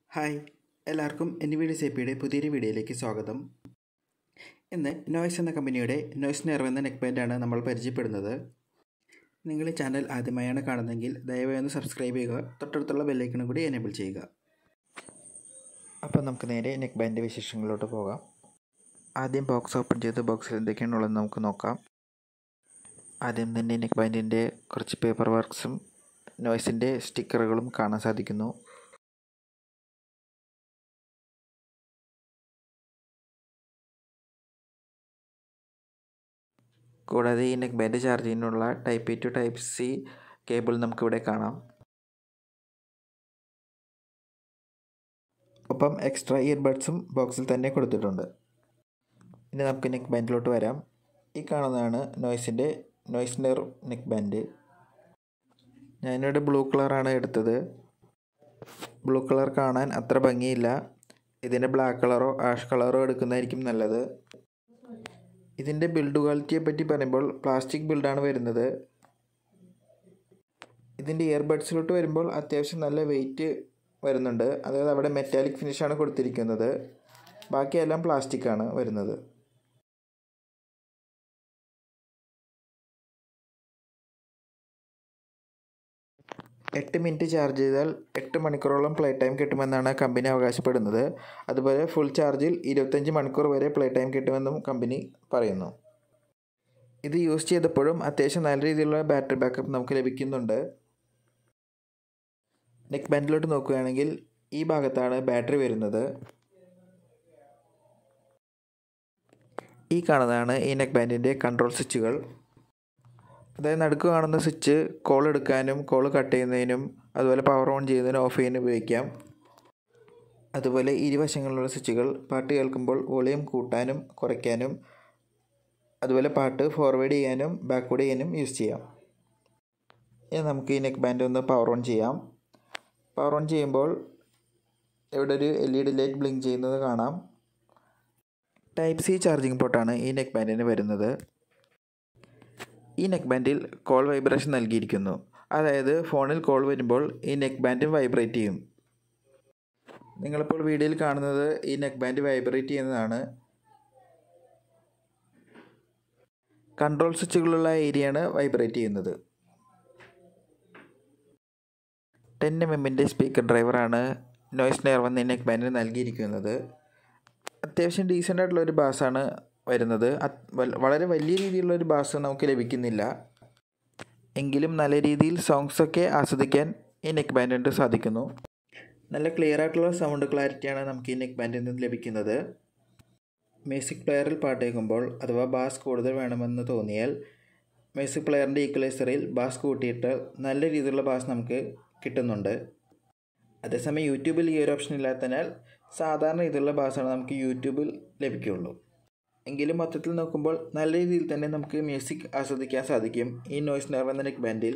hi എല്ലാവർക്കും N V D C പിയുടെ പുതിയൊരു വീഡിയോയിലേക്ക് സ്വാഗതം ഇന്ന് നോയ്സ് എന്ന കമ്പനിയുടെ നോയ്സ് നെർവ് എന്ന നെക്ക് ബാൻഡാണ് നമ്മൾ പരിചയപ്പെടുന്നത് നിങ്ങൾ ഈ ചാനൽ ആദ്യമായാണ് കാണുന്നതെങ്കിൽ ദയവായി ഒന്ന് സബ്സ്ക്രൈബ് ചെയ്യുക തൊട്ടടുത്തുള്ള ബെല്ലൈക്കണും കൂടി എനേബിൾ ചെയ്യുക അപ്പോൾ നമുക്ക് നേരെ നെക്ക് ബാൻഡ് വിശേഷങ്ങളിലോട്ട് പോകാം ആദ്യം ബോക്സ് ഓപ്പൺ ചെയ്ത് ബോക്സിൽ എന്തൊക്കെയാണുള്ളത് നമുക്ക് നോക്കാം ആദ്യം തന്നെ നെക്ക് ബാൻഡിൻ്റെ കുറച്ച് പേപ്പർ വർക്ക്സും നോയ്സിൻ്റെ സ്റ്റിക്കറുകളും കാണാൻ സാധിക്കുന്നു കൂടാതെ ഈ നെക്ക് ബാൻഡ് ചാർജ് ചെയ്യാനുള്ള type A to type C cable നമുക്കിവിടെ കാണാം ഒപ്പം എക്സ്ട്രാ ഇയർബഡ്സും ബോക്സിൽ തന്നെ കൊടുത്തിട്ടുണ്ട് ഇനി നമുക്ക് നെക്ക് ബാൻഡിലോട്ട് വരാം ഈ കാണുന്നതാണ് നോയ്സിൻ്റെ നോയ്സ് നെർ നെക്ക് ബാൻഡ് ഞാനിവിടെ ബ്ലൂ കളറാണ് എടുത്തത് ബ്ലൂ കളർ കാണാൻ അത്ര ഭംഗിയില്ല ഇതിൻ്റെ ബ്ലാക്ക് കളറോ ആഷ് കളറോ എടുക്കുന്നതായിരിക്കും നല്ലത് ഇതിൻ്റെ ബിൽഡ് ക്വാളിറ്റിയെ പറ്റി പറയുമ്പോൾ പ്ലാസ്റ്റിക് ബിൽഡാണ് വരുന്നത് ഇതിൻ്റെ ഇയർബഡ്സിലോട്ട് വരുമ്പോൾ അത്യാവശ്യം നല്ല വെയിറ്റ് വരുന്നുണ്ട് അതായത് അവിടെ മെറ്റാലിക് ഫിനിഷാണ് കൊടുത്തിരിക്കുന്നത് ബാക്കിയെല്ലാം പ്ലാസ്റ്റിക് ആണ് വരുന്നത് എട്ട് മിനിറ്റ് ചാർജ് ചെയ്താൽ എട്ട് മണിക്കൂറോളം പ്ലേ ടൈം കിട്ടുമെന്നാണ് കമ്പനി അവകാശപ്പെടുന്നത് അതുപോലെ ഫുൾ ചാർജിൽ ഇരുപത്തഞ്ച് മണിക്കൂർ വരെ പ്ലേ ടൈം കിട്ടുമെന്നും കമ്പനി പറയുന്നു ഇത് യൂസ് ചെയ്തപ്പോഴും അത്യാവശ്യം നല്ല രീതിയിലുള്ള ബാറ്ററി ബാക്കപ്പ് നമുക്ക് ലഭിക്കുന്നുണ്ട് നെക്ക് ബാൻഡിലോട്ട് നോക്കുകയാണെങ്കിൽ ഈ ഭാഗത്താണ് ബാറ്ററി വരുന്നത് ഈ കാണുന്നതാണ് ഈ നെക്ക് ബാൻഡിൻ്റെ കൺട്രോൾ സ്വിച്ചുകൾ അതായത് നടുക്ക് കാണുന്ന സ്വിച്ച് കോൾ എടുക്കാനും കോൾ കട്ട് ചെയ്യുന്നതിനും അതുപോലെ പവർ ഓൺ ചെയ്യുന്നതിനും ഓഫ് ചെയ്യാനും ഉപയോഗിക്കാം അതുപോലെ ഇരുവശങ്ങളിലുള്ള സ്വിച്ചുകൾ പാട്ട് കേൾക്കുമ്പോൾ വോളിയം കൂട്ടാനും കുറയ്ക്കാനും അതുപോലെ പാട്ട് ഫോർവേഡ് ചെയ്യാനും ബാക്ക്വേഡ് ചെയ്യാനും യൂസ് ചെയ്യാം ഇനി നമുക്ക് ഈ നെക്ക് ബാൻഡ് ഒന്ന് പവർ ഓൺ ചെയ്യാം പവർ ഓൺ ചെയ്യുമ്പോൾ ഇവിടെ ഒരു L E D light blink ചെയ്യുന്നത് കാണാം ടൈപ്പ് സി ചാർജിങ് പോർട്ടാണ് ഈ നെക്ക് ബാൻഡിന് വരുന്നത് ഈ നെക്ക് ബാൻഡിൽ കോൾ വൈബ്രേഷൻ നൽകിയിരിക്കുന്നു അതായത് ഫോണിൽ കോൾ വരുമ്പോൾ ഈ നെക്ക് ബാൻഡ് വൈബ്രേറ്റ് ചെയ്യും നിങ്ങളിപ്പോൾ വീഡിയോയിൽ കാണുന്നത് ഈ നെക്ക് ബാൻഡ് വൈബ്രേറ്റ് ചെയ്യുന്നതാണ് കൺട്രോൾ സ്വിച്ചുകളുള്ള ഏരിയയാണ് വൈബ്രേറ്റ് ചെയ്യുന്നത് ടെൻ എം എമ്മിൻ്റെ സ്പീക്കർ ഡ്രൈവറാണ് നോയ്സ് നെയർ വന്ന് നെക്ക് ബാൻഡിന് നൽകിയിരിക്കുന്നത് അത്യാവശ്യം ഡീസൻ്റ് ആയിട്ടുള്ള ഒരു ബാസാണ് വരുന്നത് വളരെ വലിയ രീതിയിലുള്ള ഒരു ബാസ് നമുക്ക് ലഭിക്കുന്നില്ല എങ്കിലും നല്ല രീതിയിൽ സോങ്സൊക്കെ ആസ്വദിക്കാൻ ഈ നെക്ക് ബാൻഡ് കൊണ്ട് സാധിക്കുന്നു നല്ല ക്ലിയർ ആയിട്ടുള്ള സൗണ്ട് ക്ലാരിറ്റിയാണ് നമുക്ക് ഈ നെക്ക് ബാൻഡിൽ നിന്ന് ലഭിക്കുന്നത് മ്യൂസിക് പ്ലെയറിൽ പാട്ട് കേൾക്കുമ്പോൾ അഥവാ ബാസ് കൂടുതൽ വേണമെന്ന് തോന്നിയാൽ മ്യൂസിക് പ്ലെയറിൻ്റെ ഈക്വലൈസറിൽ ബാസ് കൂട്ടിയിട്ട് നല്ല രീതിയിലുള്ള ബാസ് നമുക്ക് കിട്ടുന്നുണ്ട് അതേസമയം യൂട്യൂബിൽ ഈ ഒരു ഓപ്ഷൻ ഇല്ലാത്തതിനാൽ സാധാരണ രീതിയിലുള്ള ബാസാണ് നമുക്ക് യൂട്യൂബിൽ ലഭിക്കുകയുള്ളൂ എങ്കിലും മൊത്തത്തിൽ നോക്കുമ്പോൾ നല്ല രീതിയിൽ തന്നെ നമുക്ക് മ്യൂസിക് ആസ്വദിക്കാൻ സാധിക്കും ഈ നോയ്സ് നെർവ് എന്ന നെക്ക് ബാൻഡിൽ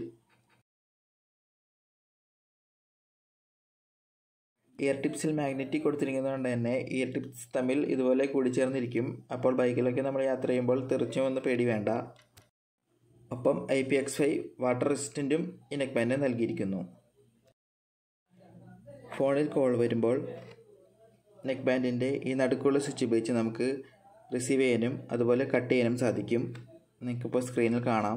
ഇയർ ടിപ്സിൽ മാഗ്നറ്റിക് കൊടുത്തിരിക്കുന്നതുകൊണ്ട് തന്നെ ഇയർ ടിപ്സ് തമ്മിൽ ഇതുപോലെ കൂടിച്ചേർന്നിരിക്കും അപ്പോൾ ബൈക്കിലൊക്കെ നമ്മൾ യാത്ര ചെയ്യുമ്പോൾ തെറിച്ചുമെന്ന് പേടി വേണ്ട ഒപ്പം I P X five water റെസിസ്റ്റൻറ്റും ഈ നെക്ക് ബാൻഡ് നൽകിയിരിക്കുന്നു ഫോണിൽ കോൾ വരുമ്പോൾ നെക്ക് ബാൻഡിൻ്റെ ഈ നടുക്കുള്ള സ്വിച്ച് ഉപയോഗിച്ച് നമുക്ക് റിസീവ് ചെയ്യാനും അതുപോലെ കട്ട് ചെയ്യാനും സാധിക്കും നിങ്ങൾക്കിപ്പോൾ സ്ക്രീനിൽ കാണാം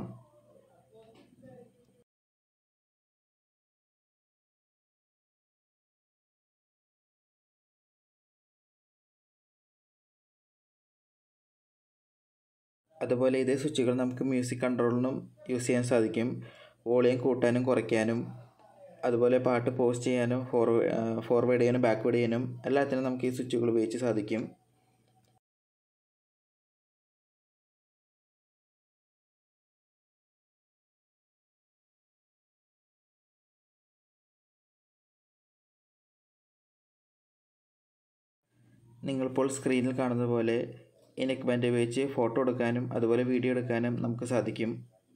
അതുപോലെ ഇതേ സ്വിച്ചുകൾ നമുക്ക് മ്യൂസിക് കൺട്രോളിനും യൂസ് ചെയ്യാൻ സാധിക്കും വോളിയം കൂട്ടാനും കുറയ്ക്കാനും അതുപോലെ പാട്ട് പോസ്റ്റ് ചെയ്യാനും ഫോർവേ ഫോർവേഡ് ചെയ്യാനും ബാക്ക്വേഡ് ചെയ്യാനും എല്ലാത്തിനും നമുക്ക് ഈ സ്വിച്ചുകൾ ഉപയോഗിച്ച് സാധിക്കും നിങ്ങളിപ്പോൾ സ്ക്രീനിൽ കാണുന്ന പോലെ ഈ നെക്ക് ബാൻഡ് ഉപയോഗിച്ച് ഫോട്ടോ എടുക്കാനും അതുപോലെ വീഡിയോ എടുക്കാനും നമുക്ക് സാധിക്കും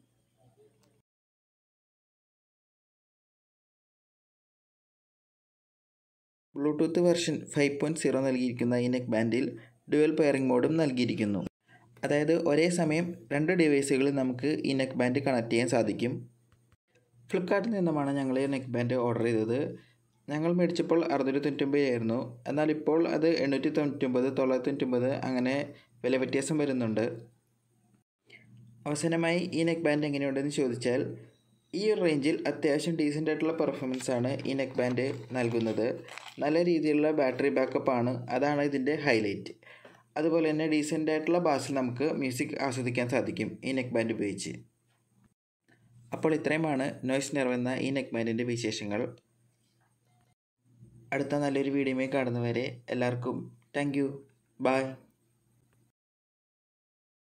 Bluetooth version five point zero നൽകിയിരിക്കുന്ന ഈ നെക്ക് ബാൻഡിൽ ഡുവൽ പെയറിംഗ് മോഡും നൽകിയിരിക്കുന്നു അതായത് ഒരേ സമയം രണ്ട് ഡിവൈസുകളിൽ നമുക്ക് ഈ നെക്ക് ബാൻഡ് കണക്ട് ചെയ്യാൻ സാധിക്കും ഫ്ലിപ്കാർട്ടിൽ നിന്നുമാണ് ഞങ്ങൾ ഈ നെക്ക് ബാൻഡ് ഓർഡർ ചെയ്തത് ഞങ്ങൾ മേടിച്ചപ്പോൾ അറുന്നൂറ്റി തൊണ്ണൂറ്റൊമ്പതായിരുന്നു എന്നാൽ ഇപ്പോൾ അത് എണ്ണൂറ്റി തൊണ്ണൂറ്റൊമ്പത് തൊള്ളായിരത്തി തൊണ്ണൂറ്റൊമ്പത് അങ്ങനെ വില വ്യത്യാസം വരുന്നുണ്ട് അവസാനമായി ഈ നെക്ക് ബാൻഡ് എങ്ങനെയുണ്ടെന്ന് ചോദിച്ചാൽ ഈ ഒരു റേഞ്ചിൽ അത്യാവശ്യം ഡീസൻ്റ് ആയിട്ടുള്ള പെർഫോമൻസ് ആണ് ഈ നെക്ക് ബാൻഡ് നൽകുന്നത് നല്ല രീതിയിലുള്ള ബാറ്ററി ബാക്കപ്പ് ആണ് അതാണ് ഇതിൻ്റെ ഹൈലൈറ്റ് അതുപോലെ തന്നെ ഡീസൻ്റ് ആയിട്ടുള്ള ബാസിൽ നമുക്ക് മ്യൂസിക് ആസ്വദിക്കാൻ സാധിക്കും ഈ നെക്ക് ബാൻഡ് ഉപയോഗിച്ച് അപ്പോൾ ഇത്രയുമാണ് നോയ്സ് നെർവ് എന്ന ഈ നെക്ക് ബാൻഡിൻ്റെ വിശേഷങ്ങൾ അടുത്ത നല്ലൊരു വീഡിയോയുമായി കാണുന്നവരെ എല്ലാവർക്കും താങ്ക് യു ബൈ